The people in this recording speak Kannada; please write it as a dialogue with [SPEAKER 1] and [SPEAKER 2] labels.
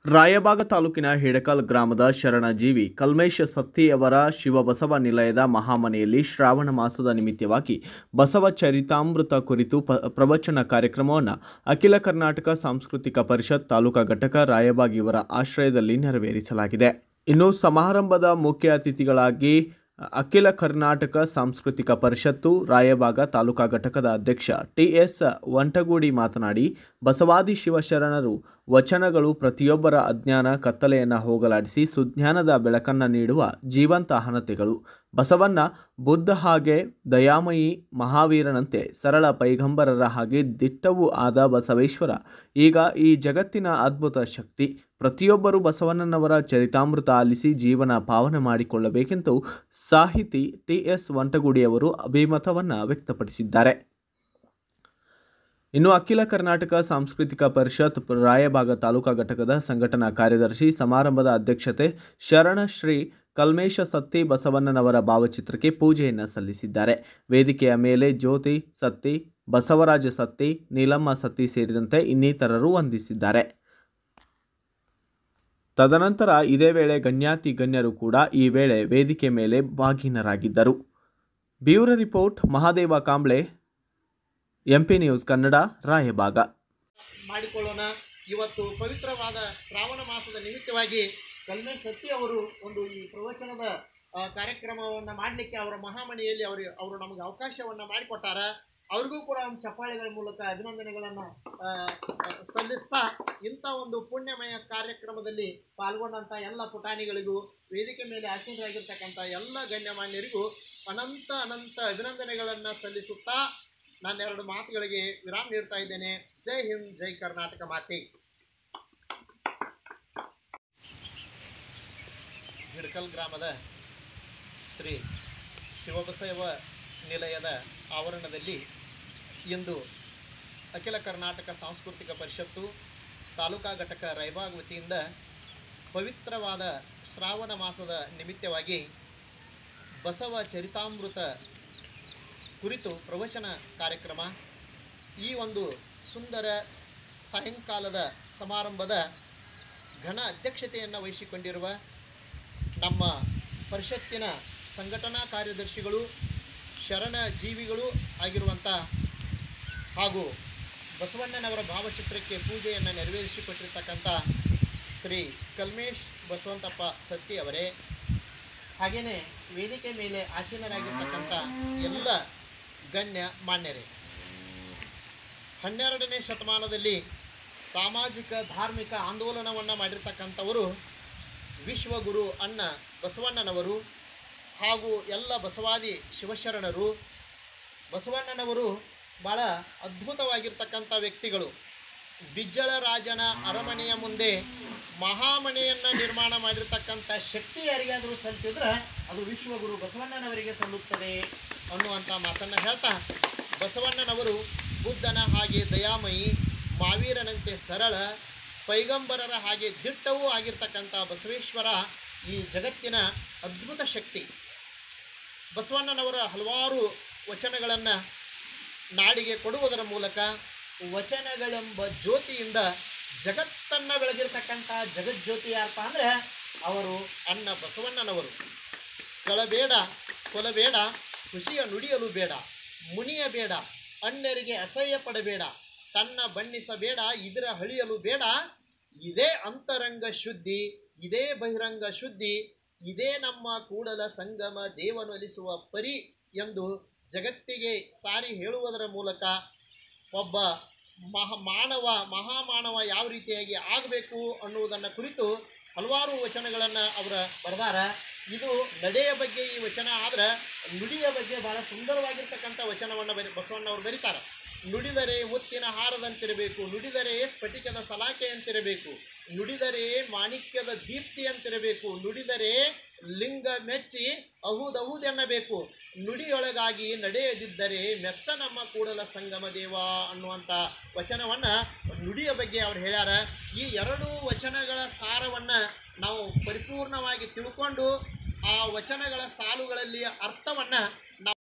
[SPEAKER 1] ರಾಯಬಾಗ ತಾಲೂಕಿನ ಹಿಡಕಲ್ ಗ್ರಾಮದ ಶರಣಜೀವಿ ಕಲ್ಮೇಶ ಸತ್ತಿಯವರ ಶಿವಬಸವ ನಿಲಯದ ಮಹಾಮನೆಯಲ್ಲಿ ಶ್ರಾವಣ ಮಾಸದ ನಿಮಿತ್ತವಾಗಿ ಬಸವ ಚರಿತಾಮೃತ ಕುರಿತು ಪ ಪ್ರವಚನ ಕಾರ್ಯಕ್ರಮವನ್ನು ಅಖಿಲ ಕರ್ನಾಟಕ ಸಾಂಸ್ಕೃತಿಕ ಪರಿಷತ್ ತಾಲೂಕಾ ಘಟಕ ರಾಯಬಾಗ್ ಇವರ ಆಶ್ರಯದಲ್ಲಿ ನೆರವೇರಿಸಲಾಗಿದೆ ಇನ್ನು ಸಮಾರಂಭದ ಮುಖ್ಯ ಅತಿಥಿಗಳಾಗಿ ಅಖಿಲ ಕರ್ನಾಟಕ ಸಾಂಸ್ಕೃತಿಕ ಪರಿಷತ್ತು ರಾಯಬಾಗ ತಾಲೂಕಾ ಘಟಕದ ಅಧ್ಯಕ್ಷ ಟಿಎಸ್ ವಂಟಗೂಡಿ ಮಾತನಾಡಿ ಬಸವಾದಿ ಶಿವಶರಣರು ವಚನಗಳು ಪ್ರತಿಯೊಬ್ಬರ ಅಜ್ಞಾನ ಕತ್ತಲೆಯನ್ನು ಹೋಗಲಾಡಿಸಿ ಸುಜ್ಞಾನದ ಬೆಳಕನ್ನು ನೀಡುವ ಜೀವಂತ ಹಣತೆಗಳು ಬಸವಣ್ಣ ಬುದ್ಧ ಹಾಗೆ ದಯಾಮಯಿ ಮಹಾವೀರನಂತೆ ಸರಳ ಪೈಗಂಬರರ ಹಾಗೆ ದಿಟ್ಟವೂ ಆದ ಬಸವೇಶ್ವರ ಈಗ ಈ ಜಗತ್ತಿನ ಅದ್ಭುತ ಶಕ್ತಿ ಪ್ರತಿಯೊಬ್ಬರು ಬಸವಣ್ಣನವರ ಚರಿತಾಮೃತ ಆಲಿಸಿ ಜೀವನ ಪಾವನ ಮಾಡಿಕೊಳ್ಳಬೇಕೆಂದು ಸಾಹಿತಿ ಟಿ ಎಸ್ ವಂಟಗುಡಿಯವರು ಅಭಿಮತವನ್ನು ವ್ಯಕ್ತಪಡಿಸಿದ್ದಾರೆ ಇನ್ನು ಅಖಿಲ ಕರ್ನಾಟಕ ಸಾಂಸ್ಕೃತಿಕ ಪರಿಷತ್ ರಾಯಭಾಗ ತಾಲೂಕಾ ಘಟಕದ ಸಂಘಟನಾ ಕಾರ್ಯದರ್ಶಿ ಸಮಾರಂಭದ ಅಧ್ಯಕ್ಷತೆ ಶರಣ ಶ್ರೀ ಕಲ್ಮೇಶ ಸತ್ತಿ ಬಸವಣ್ಣನವರ ಭಾವಚಿತ್ರಕ್ಕೆ ಪೂಜೆಯನ್ನು ಸಲ್ಲಿಸಿದ್ದಾರೆ ವೇದಿಕೆಯ ಮೇಲೆ ಜ್ಯೋತಿ ಸತ್ತಿ ಬಸವರಾಜ ಸತ್ತಿ ನೀಲಮ್ಮ ಸತ್ತಿ ಸೇರಿದಂತೆ ಇನ್ನಿತರರು ವಂದಿಸಿದ್ದಾರೆ ತದನಂತರ ಇದೇ ವೇಳೆ ಗಣ್ಯಾತಿ ಗಣ್ಯರು ಕೂಡ ಈ ವೇಳೆ ವೇದಿಕೆ ಮೇಲೆ ಭಾಗಿನರಾಗಿದ್ದರು bureau report Mahadeva Kamble MP news Kannada Raybag
[SPEAKER 2] ಮಾಡಿಕೊಳ್ಳೋಣ ಇವತ್ತು ಪವಿತ್ರವಾದ ಶ್ರಾವಣ ಮಾಸದ ನಿಮಿತ್ತವಾಗಿ ಕಲ್ಮೇಶ್ ಶೆಟ್ಟಿ ಅವರು ಒಂದು ಈ ಪ್ರವಚನದ ಆ, ಕಾರ್ಯಕ್ರಮವನ್ನು ಮಾಡಲಿಕ್ಕೆ ಅವರ ಮಹಾಮನೆಯಲ್ಲಿ ಅವರು ಅವರು ನಮಗೆ ಅವಕಾಶವನ್ನು ಮಾಡಿಕೊಟ್ಟಾರ ಅವ್ರಿಗೂ ಕೂಡ ಒಂದು ಚಪ್ಪಾಳೆಗಳ ಮೂಲಕ ಅಭಿನಂದನೆಗಳನ್ನು ಸಲ್ಲಿಸ್ತಾ ಇಂಥ ಒಂದು ಪುಣ್ಯಮಯ ಕಾರ್ಯಕ್ರಮದಲ್ಲಿ ಪಾಲ್ಗೊಂಡಂಥ ಎಲ್ಲ ಪುಟಾಣಿಗಳಿಗೂ ವೇದಿಕೆ ಮೇಲೆ ಆಸೀನರಾಗಿರ್ತಕ್ಕಂಥ ಎಲ್ಲ ಗಣ್ಯಮಾನ್ಯರಿಗೂ ಅನಂತ ಅನಂತ ಅಭಿನಂದನೆಗಳನ್ನು ಸಲ್ಲಿಸುತ್ತಾ ನಾನೆರಡು ಮಾತುಗಳಿಗೆ ವಿರಾಮ ನೀಡ್ತಾ ಇದ್ದೇನೆ ಜೈ ಹಿಂದ್ ಜೈ ಕರ್ನಾಟಕ ಮಾತೆ ಹಿಡ್ಕಲ್ ಗ್ರಾಮದ ಶ್ರೀ ಶಿವಬಸವ ನಿಲಯದ ಆವರಣದಲ್ಲಿ ಇಂದು ಅಖಿಲ ಕರ್ನಾಟಕ ಸಾಂಸ್ಕೃತಿಕ ಪರಿಷತ್ತು ತಾಲೂಕಾ ಘಟಕ ರಾಯಬಾಗ್ ವತಿಯಿಂದ ಪವಿತ್ರವಾದ ಶ್ರಾವಣ ಮಾಸದ ನಿಮಿತ್ತವಾಗಿ ಬಸವ ಚರಿತಾಮೃತ ಕುರಿತು ಪ್ರವಚನ ಕಾರ್ಯಕ್ರಮ ಈ ಒಂದು ಸುಂದರ ಸಾಯಂಕಾಲದ ಸಮಾರಂಭದ ಘನ ಅಧ್ಯಕ್ಷತೆಯನ್ನು ವಹಿಸಿಕೊಂಡಿರುವ ನಮ್ಮ ಪರಿಷತ್ತಿನ ಸಂಘಟನಾ ಕಾರ್ಯದರ್ಶಿಗಳು ಶರಣ ಜೀವಿಗಳು ಆಗಿರುವಂಥ ಹಾಗೂ ಬಸವಣ್ಣನವರ ಭಾವಚಿತ್ರಕ್ಕೆ ಪೂಜೆಯನ್ನು ನೆರವೇರಿಸಿಕೊಟ್ಟಿರ್ತಕ್ಕಂಥ ಶ್ರೀ ಕಲ್ಮೇಶ್ ಬಸವಂತಪ್ಪ ಸತ್ತಿ ಅವರೇ ಹಾಗೆಯೇ ವೇದಿಕೆ ಮೇಲೆ ಆಸೀನರಾಗಿರ್ತಕ್ಕಂಥ ಎಲ್ಲ ಗಣ್ಯ ಮಾನ್ಯರೇ ಹನ್ನೆರಡನೇ ಶತಮಾನದಲ್ಲಿ ಸಾಮಾಜಿಕ ಧಾರ್ಮಿಕ ಆಂದೋಲನವನ್ನು ಮಾಡಿರ್ತಕ್ಕಂಥವರು ವಿಶ್ವಗುರು ಅಣ್ಣ ಬಸವಣ್ಣನವರು ಹಾಗೂ ಎಲ್ಲ ಬಸವಾದಿ ಶಿವಶರಣರು ಬಸವಣ್ಣನವರು ಭಾಳ ಅದ್ಭುತವಾಗಿರ್ತಕ್ಕಂಥ ವ್ಯಕ್ತಿಗಳು ಬಿಜ್ಜಳ ರಾಜನ ಅರಮನೆಯ ಮುಂದೆ ಮಹಾಮನೆಯನ್ನು ನಿರ್ಮಾಣ ಮಾಡಿರ್ತಕ್ಕಂಥ ಶಕ್ತಿ ಯಾರಿಗಾದರೂ ಸಲ್ತಿದ್ರೆ ಅದು ವಿಶ್ವಗುರು ಬಸವಣ್ಣನವರಿಗೆ ಸಲ್ಲುತ್ತದೆ ಅನ್ನುವಂಥ ಮಾತನ್ನು ಹೇಳ್ತಾ ಬಸವಣ್ಣನವರು ಬುದ್ಧನ ಹಾಗೆ ದಯಾಮಯಿ ಮಾವೀರನಂತೆ ಸರಳ ಪೈಗಂಬರರ ಹಾಗೆ ದಿಟ್ಟವೂ ಆಗಿರ್ತಕ್ಕಂಥ ಬಸವೇಶ್ವರ ಈ ಜಗತ್ತಿನ ಅದ್ಭುತ ಶಕ್ತಿ ಬಸವಣ್ಣನವರ ಹಲವಾರು ವಚನಗಳನ್ನು ನಾಡಿಗೆ ಕೊಡುವುದರ ಮೂಲಕ ವಚನಗಳೆಂಬ ಜ್ಯೋತಿಯಿಂದ ಜಗತ್ತನ್ನು ಬೆಳಗಿರ್ತಕ್ಕಂಥ ಜಗಜ್ಯೋತಿ ಯಾರಪ್ಪ ಅಂದರೆ ಅವರು ಅಣ್ಣ ಬಸವಣ್ಣನವರು ಕಳಬೇಡ ಕೊಲಬೇಡ ಖುಷಿಯ ನುಡಿಯಲು ಬೇಡ ಮುನಿಯ ಬೇಡ ಅನ್ಯರಿಗೆ ಅಸಹ್ಯ ಪಡಬೇಡ ತನ್ನ ಬಣ್ಣಿಸಬೇಡ ಇದರ ಹಳಿಯಲು ಬೇಡ ಇದೇ ಅಂತರಂಗ ಶುದ್ಧಿ ಇದೇ ಬಹಿರಂಗ ಶುದ್ಧಿ ಇದೇ ನಮ್ಮ ಕೂಡಲ ಸಂಗಮ ದೇವನೊಲಿಸುವ ಪರಿ ಎಂದು ಜಗತ್ತಿಗೆ ಸಾರಿ ಹೇಳುವುದರ ಮೂಲಕ ಒಬ್ಬ ಮಹ ಮಾನವ ಮಹಾಮಾನವ ಯಾವ ರೀತಿಯಾಗಿ ಆಗಬೇಕು ಅನ್ನುವುದನ್ನು ಕುರಿತು ಹಲವಾರು ವಚನಗಳನ್ನು ಅವರ ಬರೆದಾರ ಇದು ನಡೆಯ ಬಗ್ಗೆ ಈ ವಚನ ಆದ್ರೆ ನುಡಿಯ ಬಗ್ಗೆ ಬಹಳ ಸುಂದರವಾಗಿರ್ತಕ್ಕಂಥ ವಚನವನ್ನು ಬರಿ ಬಸವಣ್ಣವರು ಬರೀತಾರೆ ನುಡಿದರೆ ಮುತ್ತಿನ ಹಾರದಂತಿರಬೇಕು ನುಡಿದರೆ ಸ್ಫಟಿಕದ ಸಲಾಕೆಯಂತಿರಬೇಕು ನುಡಿದರೆ ಮಾಣಿಕ್ಯದ ದೀಪ್ತಿಯಂತಿರಬೇಕು ನುಡಿದರೆ ಲಿಂಗ ಮೆಚ್ಚಿ ಅಹುದಹುದೆನ್ನಬೇಕು ನುಡಿಯೊಳಗಾಗಿ ನಡೆಯದಿದ್ದರೆ ಮೆಚ್ಚ ನಮ್ಮ ಕೂಡಲ ಸಂಗಮ ದೇವ ಅನ್ನುವಂಥ ವಚನವನ್ನು ನುಡಿಯ ಬಗ್ಗೆ ಅವ್ರು ಹೇಳ್ಯಾರ ಈ ಎರಡು ವಚನಗಳ ಸಾರವನ್ನು ನಾವು ಪರಿಪೂರ್ಣವಾಗಿ ತಿಳ್ಕೊಂಡು ಆ ವಚನಗಳ ಸಾಲುಗಳಲ್ಲಿ ಅರ್ಥವನ್ನು ನಾವು